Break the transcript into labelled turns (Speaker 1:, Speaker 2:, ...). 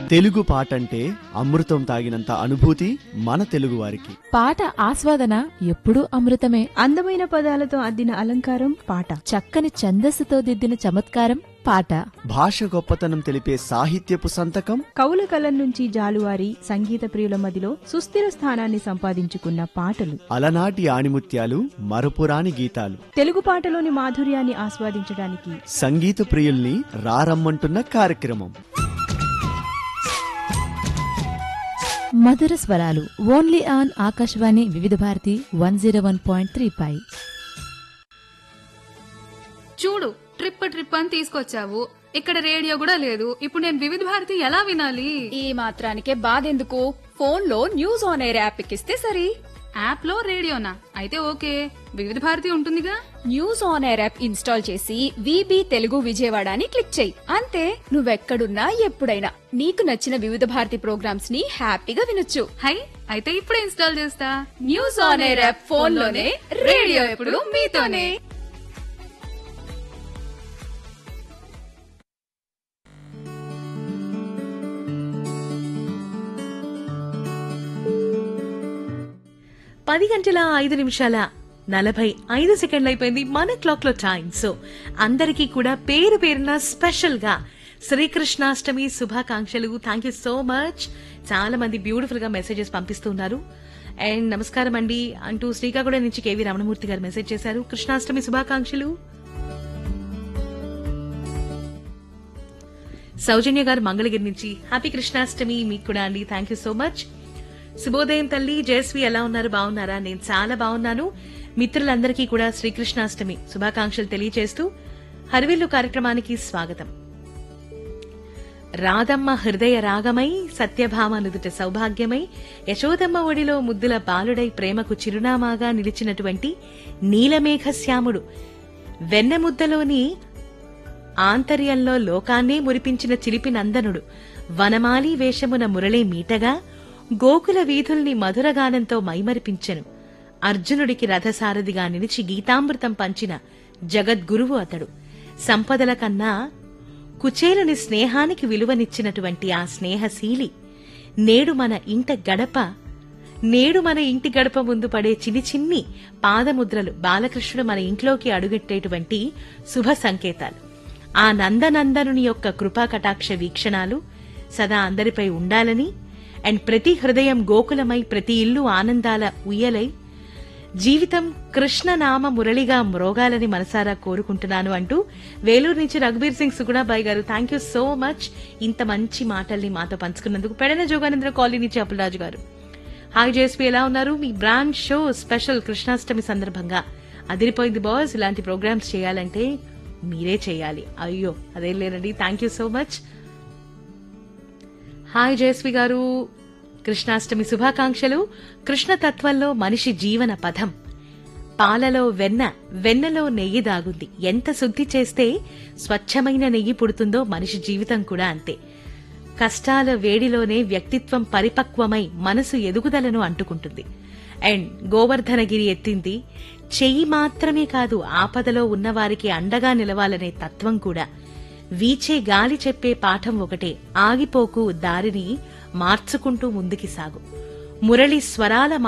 Speaker 1: తెలుగు పాట అంటే అమృతం తాగినంత అనుభూతి మన తెలుగువారికి
Speaker 2: పాట ఆస్వాదన ఎప్పుడూ అమృతమే
Speaker 3: అందమైన పదాలతో అద్దిన అలంకారం పాట
Speaker 2: చక్కని ఛందస్సుతో దిద్దిన చమత్కారం పాట
Speaker 1: భాష గొప్పతనం తెలిపే సాహిత్యపు సంతకం
Speaker 3: కవుల కలం నుంచి జాలువారి సంగీత ప్రియుల మదిలో సుస్థిర స్థానాన్ని సంపాదించుకున్న పాటలు
Speaker 1: అలనాటి ఆణిముత్యాలు మరపురాని గీతాలు
Speaker 3: తెలుగు పాటలోని మాధుర్యాన్ని ఆస్వాదించడానికి
Speaker 1: సంగీత ప్రియుల్ని రారమ్మంటున్న కార్యక్రమం
Speaker 2: మధుర స్వరాలు only on Akashvani Vividh Bharati one zero one point three పై
Speaker 4: చూడు ట్రిప్ ట్రిప్ అని తీసుకొచ్చావు ఇక్కడ రేడియో కూడా లేదు ఇప్పుడు నేను వివిధ భారతి ఎలా వినాలి
Speaker 5: ఈ మాత్రానికే బాధెందుకు ఫోన్ లో న్యూస్ ఆన్ ఎయిర్ యాప్ ఎక్కిస్తే సరి
Speaker 4: యాప్ లో రేడియోనా అయితే ఓకే వివిధ భారతి ఉంటుందిగా
Speaker 5: news on air app install చేసి విబి తెలుగు విజయవాడ అని క్లిక్ చేయి అంతే నువ్వెక్కడున్నా ఎప్పుడైనా నీకు నచ్చిన వివిధ భారతి ప్రోగ్రామ్స్ ని హ్యాపీగా వినొచ్చు
Speaker 4: హై అయితే ఇప్పుడే ఇన్స్టాల్ చేస్తా
Speaker 5: news on air app phone లోనే రేడియో ఎప్పుడు మీతోనే
Speaker 6: పది గంటల ఐదు నిమిషాల నలభై ఐదు సెకండ్లు అయిపోయింది మన క్లాక్ లో టైం సో అందరికీ కూడా పేరు పేరున స్పెషల్ గా శ్రీకృష్ణాష్టమి శుభాకాంక్షలు థ్యాంక్ యూ సో మచ్ చాలా మంది బ్యూటిఫుల్ గా మెసేజెస్ పంపిస్తున్నారు అండ్ నమస్కారం అండి అంటూ శ్రీకాకుళం నుంచి కేవీ రమణమూర్తి గారు మెసేజ్ చేశారు కృష్ణాష్టమి శుభాకాంక్షలు సౌజన్య గారు మంగళగిరి నుంచి హ్యాపీ కృష్ణాష్టమి మీకు కూడా అండి థ్యాంక్ యూ సో మచ్ శుభోదయం తల్లి జయశ్రీ ఎలా ఉన్నారు బాగున్నారా నేను చాలా బాగున్నాను మిత్రులందరికీ కూడా శ్రీకృష్ణాష్టమి శుభాకాంక్షలు తెలియజేస్తూ హరివిల్లు కార్యక్రమానికి స్వాగతం రాధమ్మ హృదయ రాగమై సత్యభామ నుదుట సౌభాగ్యమై యశోదమ్మ ఒడిలో ముద్దుల బాలుడై ప్రేమకు చిరునామాగా నిలిచినటువంటి నీలమేఘ శ్యాముడు వెన్నెముద్దలోని ఆంతర్యంలో లోకాన్నే మురిపించిన చిలిపి నందనుడు వనమాలి వేషమున మురళి మీటగా గోకుల వీధుల్ని మధురగానంతో మైమరిపించెను అర్జునుడికి రథసారథిగా నిలిచి గీతామృతం పంచిన జగద్గురువు అతడు సంపదల కన్నా కుచేలుని స్నేహానికి విలువనిచ్చినటువంటి ఆ స్నేహశీలి నేడు మన ఇంట గడప నేడు మన ఇంటి గడప ముందు పడే చిన్ని చిన్ని పాదముద్రలు బాలకృష్ణుడు మన ఇంట్లోకి అడుగెట్టేటువంటి శుభ సంకేతాలు ఆ నందనందనుని యొక్క కృపా కటాక్ష వీక్షణాలు సదా అందరిపై ఉండాలని అండ్ ప్రతి హృదయం గోకులమై ప్రతి ఇల్లు ఆనందాల ఉయ్యలై జీవితం కృష్ణనామ మురళిగా మ్రోగాలని మనసారా కోరుకుంటున్నాను అంటూ వేలూరు నుంచి రఘుబీర్ సింగ్ సుగుణాబాయి గారు థ్యాంక్ యూ సో మచ్ ఇంత మంచి మాటల్ని మాతో పంచుకున్నందుకు పెడన జోగానంద్ర కాలనీ నుంచి అప్పులరాజు గారు హాయ్ జేఎస్పీ ఎలా ఉన్నారు మీ బ్రాండ్ షో స్పెషల్ కృష్ణాష్టమి సందర్భంగా అదిరిపోయింది బాస్ ఇలాంటి ప్రోగ్రామ్స్ చేయాలంటే మీరే చేయాలి అయ్యో అదేం లేదండి thank you so much hi Jayashree garu Krishnashtami శుభాకాంక్షలు కృష్ణతత్వంలో మనిషి జీవన పథం పాలలో వెన్న వెన్నలో నెయ్యి దాగుంది ఎంత శుద్ధి చేస్తే స్వచ్ఛమైన నెయ్యి పుడుతుందో మనిషి జీవితం కూడా అంతే కష్టాల వేడిలోనే వ్యక్తిత్వం పరిపక్వమై మనసు ఎదుగుదలను అంటుకుంటుంది అండ్ గోవర్ధనగిరి ఎత్తింది చెయ్యి మాత్రమే కాదు ఆపదలో ఉన్నవారికి అండగా నిలవాలనే తత్వం కూడా వీచే గాలి చెప్పే పాఠం ఒకటే ఆగిపోకు దారిని మార్చుకుంటూ ముందుకి సాగు మురళి స్వరాల